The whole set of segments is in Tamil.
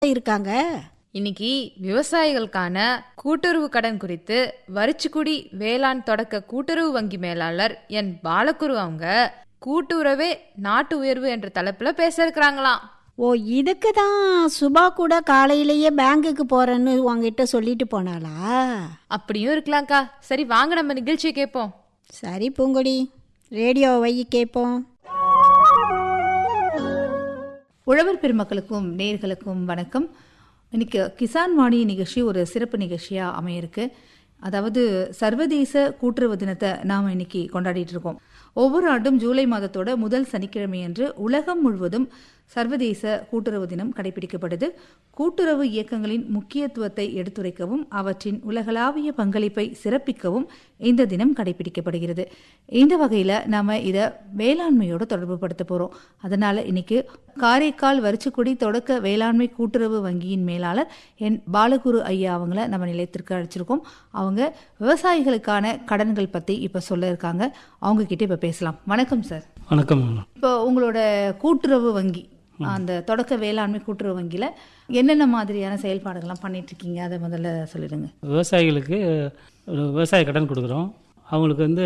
இருக்காங்க இன்னைக்கு விவசாயிகளுக்கான கூட்டுறவு கடன் குறித்து வரிச்சுக்குடி வேளாண் தொடக்க கூட்டுறவு வங்கி மேலாளர் என் பாலகுரு அவங்க கூட்டுறவே நாட்டு உயர்வு என்ற தலைப்புல பேச இருக்கிறாங்களாம் ஓ இதுக்கு தான் சுபா கூட காலையிலேயே பேங்குக்கு போறேன்னு உங்ககிட்ட சொல்லிட்டு போனாளா அப்படியும் இருக்கலாம்க்கா சரி வாங்க நம்ம நிகழ்ச்சியை கேட்போம் சரி பூங்கொடி ரேடியோ வை கேட்போம் உழவர் பெருமக்களுக்கும் நேர்களுக்கும் வணக்கம் இன்னைக்கு கிசான் வாணி நிகழ்ச்சி ஒரு சிறப்பு நிகழ்ச்சியாக அமையிருக்கு அதாவது சர்வதேச கூட்டுறவு தினத்தை நாம் இன்னைக்கு கொண்டாடிட்டு இருக்கோம் ஒவ்வொரு ஆண்டும் ஜூலை மாதத்தோட முதல் சனிக்கிழமையன்று உலகம் முழுவதும் சர்வதேச கூட்டுறவு தினம் கடைபிடிக்கப்படுது கூட்டுறவு இயக்கங்களின் முக்கியத்துவத்தை எடுத்துரைக்கவும் அவற்றின் உலகளாவிய பங்களிப்பை சிறப்பிக்கவும் இந்த தினம் கடைபிடிக்கப்படுகிறது இந்த வகையில் நாம இதை வேளாண்மையோட தொடர்பு படுத்த போகிறோம் அதனால இன்னைக்கு காரைக்கால் வரிச்சுக்குடி தொடக்க வேளாண்மை கூட்டுறவு வங்கியின் மேலாளர் என் பாலகுரு ஐயா அவங்கள நம்ம நிலையத்திற்கு அழைச்சிருக்கோம் அவங்க விவசாயிகளுக்கான கடன்கள் பற்றி இப்போ சொல்ல இருக்காங்க அவங்க கிட்ட இப்போ பேசலாம் வணக்கம் சார் வணக்கம் இப்போ உங்களோட கூட்டுறவு வங்கி அந்த தொடக்க வேளாண்மை கூட்டுறவு வங்கியில் என்னென்ன மாதிரியான செயல்பாடுகள்லாம் பண்ணிட்டு இருக்கீங்க அதை முதல்ல சொல்லிடுங்க விவசாயிகளுக்கு ஒரு விவசாய கடன் கொடுக்குறோம் அவங்களுக்கு வந்து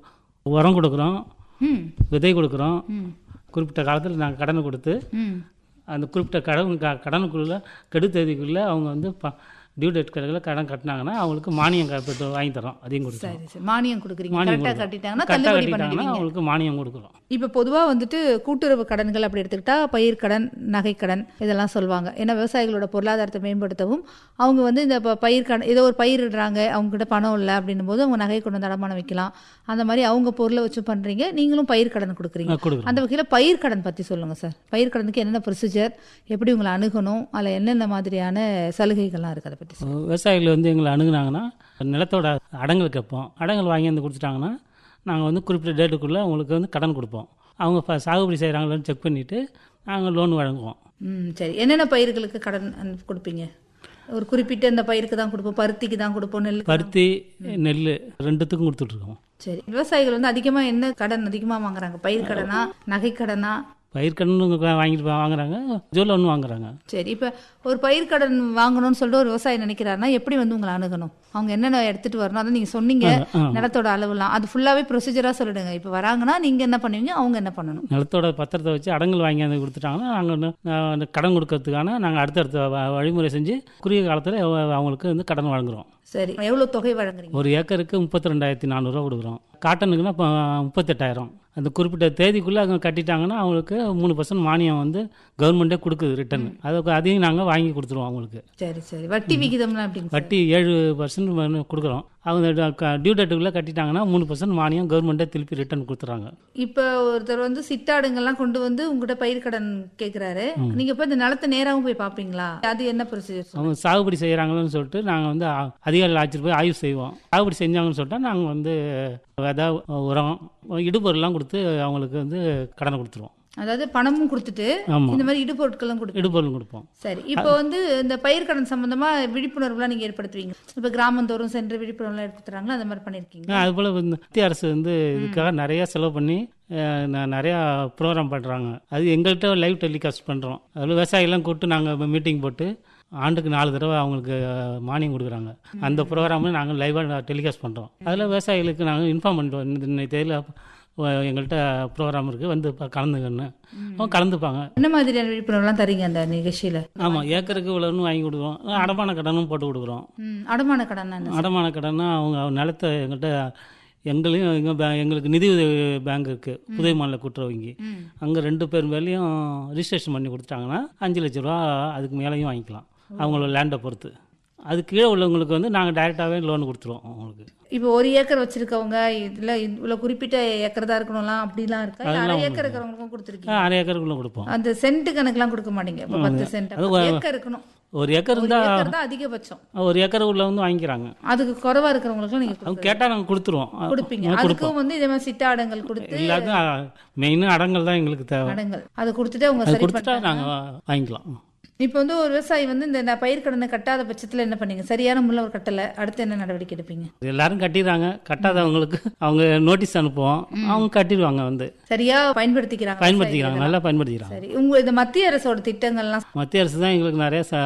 உரம் கொடுக்குறோம் ம் விதை கொடுக்குறோம் குறிப்பிட்ட காலத்தில் நாங்கள் கடனை கொடுத்து ம் அந்த குறிப்பிட்ட கடன் க கடனுக்குள்ள கெடு தேதிக்குள்ளே அவங்க வந்து ப டியூ டேட் கடையில் கடன் கட்டினாங்கன்னா அவங்களுக்கு மானியம் காப்பீட்டு வாங்கி தரோம் அதையும் கொடுக்குறோம் சரி சரி மானியம் கொடுக்குறீங்க மானியம் கரெக்டாக கொடுக்குறோம். கட்டிட்டாங்கன்னா கரெக்டாக தள்ளுபடி கட்டிட்டாங்கன்னா பண்ணிடுவீங்க அவங்களுக்கு மானியம் கொடுக்குறோம் இப்போ பொதுவாக வந்துட்டு கூட்டுறவு கடன்கள் அப்படி எடுத்துக்கிட்டா பயிர்க்கடன் நகைக்கடன் இதெல்லாம் சொல்லுவாங்க ஏன்னா விவசாயிகளோட பொருளாதாரத்தை மேம்படுத்தவும் அவங்க வந்து இந்த ப- பயிர்க்கடன் ஏதோ ஒரு பயிரிடுறாங்க அவங்க கிட்ட பணம் இல்லை அப்படின்னும் போது அவங்க நகை கொண்டு வந்து அடமானம் வைக்கலாம் அந்த மாதிரி அவங்க பொருளை வச்சு பண்ணுறீங்க நீங்களும் பயிர்க்கடன் கொடுக்குறீங்க அஹ் கொடுக்குறோம் அந்த வகையில் பயிர்க்கடன் பற்றி சொல்லுங்கள் சார் பயிர்க்கடனுக்கு என்னென்ன ப்ரொசீஜர் எப்படி உங்களை அணுகணும் அதில் என்னென்ன மாதிரியான சலுகைகள்லாம் இருக்குது அதை பற்றி விவசாயிகள் வந்து எங்களை அணுகுனாங்கன்னா நிலத்தோட அடங்கல் கேட்போம் அடங்கல் வாங்கி வந்து கொடுத்துட்டாங்கன்னா நாங்கள் வந்து குறிப்பிட்ட டேட்டுக்குள்ளே அவங்களுக்கு வந்து கடன் கொடுப்போம் அவங்க இப்போ சாகுபடி செய்கிறாங்களான்னு செக் பண்ணிவிட்டு நாங்கள் லோன் வழங்குவோம் ம் சரி என்னென்ன பயிர்களுக்கு கடன் அனு- கொடுப்பீங்க ஒரு குறிப்பிட்ட இந்த பயிருக்கு தான் கொடுப்போம் பருத்திக்கு தான் கொடுப்போம் நெல் பருத்தி நெல் ரெண்டுத்துக்கும் கொடுத்துட்ருக்கோம் சரி விவசாயிகள் வந்து அதிகமா என்ன கடன் அதிகமா வாங்குறாங்க பயிர் கடனா நகை கடனா பயிர்க்கடன் வாங்கிட்டு போ- வாங்குறாங்க ஜூல் ஒன்று வாங்குறாங்க சரி இப்ப ஒரு பயிர் கடன் வாங்கணும்னு சொல்லிட்டு ஒரு விவசாயி நினைக்கிறாருன்னா எப்படி வந்து உங்களை அணுகணும் அவங்க என்னென்ன எடுத்துட்டு வரணும் அதை நீங்க சொன்னீங்க ஆ. நிலத்தோட அளவுலாம் அது ஃபுல்லாவே ப்ரொசீஜரா சொல்லிடுங்க இப்ப வராங்கன்னா நீங்க என்ன பண்ணுவீங்க அவங்க என்ன பண்ணணும் நிலத்தோட பத்திரத்தை வச்சு அடங்கல் வாங்கி வந்து கொடுத்துட்டாங்கன்னா நாங்கள் கடன் கொடுக்கறதுக்கான நாங்கள் அடுத்தடுத்த வ- வழிமுறை செஞ்சு குறுகிய காலத்தில் அவங்களுக்கு வந்து கடன் வழங்குறோம் சரி எவ்வளவு தொகை வழங்குறீங்க ஒரு ஏக்கருக்கு முப்பத்தி ரெண்டாயிரத்தி நானூறுரூவா கொடுக்குறோம் காட்டனுக்குன்னா இப்போ முப்பத்தெட்டாயிரம் அந்த குறிப்பிட்ட தேதிக்குள்ளே அவங்க கட்டிட்டாங்கன்னா அவங்களுக்கு மூணு பர்சன்ட் மானியம் வந்து கவர்மெண்ட்டே கொடுக்குது ரிட்டர்ன் அதுக்கு அதையும் நாங்கள் வாங்கி கொடுத்துருவோம் அவங்களுக்கு சரி சரி வட்டி விகிதம்லாம் எப்படிங்க சார்? வட்டி ஏழு பர்சன்ட் கொடுக்குறோம் அவங்க டியூ டேட்டுக்குள்ளே கட்டிட்டாங்கன்னா மூணு பர்சன்ட் மானியம் கவர்மெண்ட்டே திருப்பி ரிட்டர்ன் கொடுத்துறாங்க இப்ப ஒருத்தர் வந்து சித்தாடுங்கெல்லாம் கொண்டு வந்து உங்ககிட்ட பயிர் கடன் கேக்குறாரு நீங்க இப்ப இந்த நிலத்தை நேராவும் போய் பாப்பீங்களா அது என்ன ப்ரொசீஜர் அவங்க சாகுபடி செய்கிறாங்கன்னு சொல்லிட்டு நாங்கள் வந்து அ- அதிகாரிகள் ஆட்சிட்டு போய் ஆய்வு செய்வோம் சாகுபடி செஞ்சாங்கன்னு சொல்லிட்டா நாங்கள் வந்து விதை உரம் இடுபொருள்லாம் கொடுத்து அவங்களுக்கு வந்து கடனை கொடுத்துருவோம் அதாவது பணமும் கொடுத்துட்டு ஆமாம் இந்த மாதிரி இடுபொருட்களும் கொடுத்து இடுபொருள் கொடுப்போம் சரி இப்போ வந்து இந்த பயிர்க்கடன் சம்பந்தமா விழிப்புணர்வுலாம் நீங்க ஏற்படுத்துவீங்க இப்ப கிராமந்தோறும் சென்று விழிப்புணர்வுலாம் ஏற்படுத்துறாங்களா அந்த மாதிரி பண்ணிருக்கீங்க அது போல் வந்து மத்திய அரசு வந்து இதுக்காக நிறையா செலவு பண்ணி அஹ், ந- நிறையா ப்ரோக்ராம் பண்ணுறாங்க அது எங்கள்கிட்ட லைவ் டெலிகாஸ்ட் பண்ணுறோம் அதில் விவசாயிகள்லாம் கூப்பிட்டு நாங்கள் மீட்டிங் போட்டு ஆண்டுக்கு நாலு தடவை அவங்களுக்கு அஹ், மானியம் கொடுக்குறாங்க அந்த ப்ரோக்ராமில் நாங்கள் லைவாக டெலிகாஸ்ட் பண்ணுறோம் அதில் விவசாயிகளுக்கு நாங்கள் இன்ஃபார்ம் பண்ணிட்டோம் இந்த- இந்த தேதியில் எங்கள்கிட்ட ப்ரோக்ராம் இருக்குது வந்து ப- கலந்துக்கன்னு அவங்க கலந்துப்பாங்க என்ன மாதிரியான விழிப்புணர்வுலாம் தரீங்க அந்த நிகழ்ச்சியில ஆமாம் ஏக்கருக்கு இவ்வளோன்னு வாங்கி கொடுக்குறோம் அடமான கடனும் போட்டு கொடுக்குறோம் ம், அடமான கடன் என்ன அடமான கடன்னா அவங்க நிலத்தை எங்கள்கிட்ட எங்களையும் எங்கள் பே எங்களுக்கு நிதி உதவி பேங்க் இருக்குது புதை மாநில கூட்டுறவு வங்கி ம். அங்கே ரெண்டு பேர் மேலேயும் ரிஜிஸ்ட்ரேஷன் பண்ணி கொடுத்துட்டாங்கன்னா அஞ்சு லட்ச ரூபா அதுக்கு மேலேயும் வாங்கிக்கலாம் அவங்களோட லேண்டை பொறுத்து அது கீழே உள்ளவங்களுக்கு வந்து நாங்கள் டைரெக்டாகவே லோன் கொடுத்துருவோம் அவங்களுக்கு இப்போ ஒரு ஏக்கர் வச்சிருக்கவங்க இதுல இவ்வளவு குறிப்பிட்ட ஏக்கர் தான் இருக்கணும்லாம் அப்படிலாம் இருக்கா இல்ல அரை ஏக்கர் இருக்கிறவங்களுக்கும் கொடுத்துருக்கீங்க அரை ஏக்கருக்குள்ளே கொடுப்போம் அந்த சென்ட் கணக்குலாம் கொடுக்க மாட்டீங்க இப்போ பத்து சென்ட் அது ஏக்கர் இருக்கணும் ஒரு ஏக்கர் ஒரு இருந்தால் ஏக்கர் தான் அதிகபட்சம் ஒரு ஏக்கர் உள்ள வந்து வாங்கிக்கிறாங்க அதுக்கு குறைவா இருக்கிறவங்களுக்கும் நீங்க அவங்க கேட்டால் நாங்கள் கொடுத்துருவோம் கொடுப்பீங்க கொடுப்போம் அதுக்கும் வந்து இதே மாதிரி சிட்டாடங்கள் கொடுத்து எல்லாத்துக்கும் மெயினாக அடங்கல் தான் எங்களுக்கு தேவை அடங்கல் அதை கொடுத்துட்டு அவங்க அது சரி கொடுத்துட்டா பண்ணிட்டாங்க நாங்கள் வாங்கிக்கலாம் இப்போ வந்து ஒரு விவசாயி வந்து இந்த நான் பயிர் கடனை கட்டாத பட்சத்துல என்ன பண்ணீங்க சரியான முள்ள ஒரு கட்டல அடுத்து என்ன நடவடிக்கை எடுப்பீங்க எல்லாரும் கட்டிடுறாங்க கட்டாதவங்களுக்கு அவங்க நோட்டீஸ் அனுப்புவோம் அவங்க கட்டிடுவாங்க வந்து சரியா பயன்படுத்திக்கிறாங்க பயன்படுத்திக்கிறாங்க விவசாயிகள் நல்லா பயன்படுத்திக்கிறாங்க சரி உங்க இந்த மத்திய அரசோட திட்டங்கள்லாம் மத்திய அரசு தான் எங்களுக்கு நிறைய ச-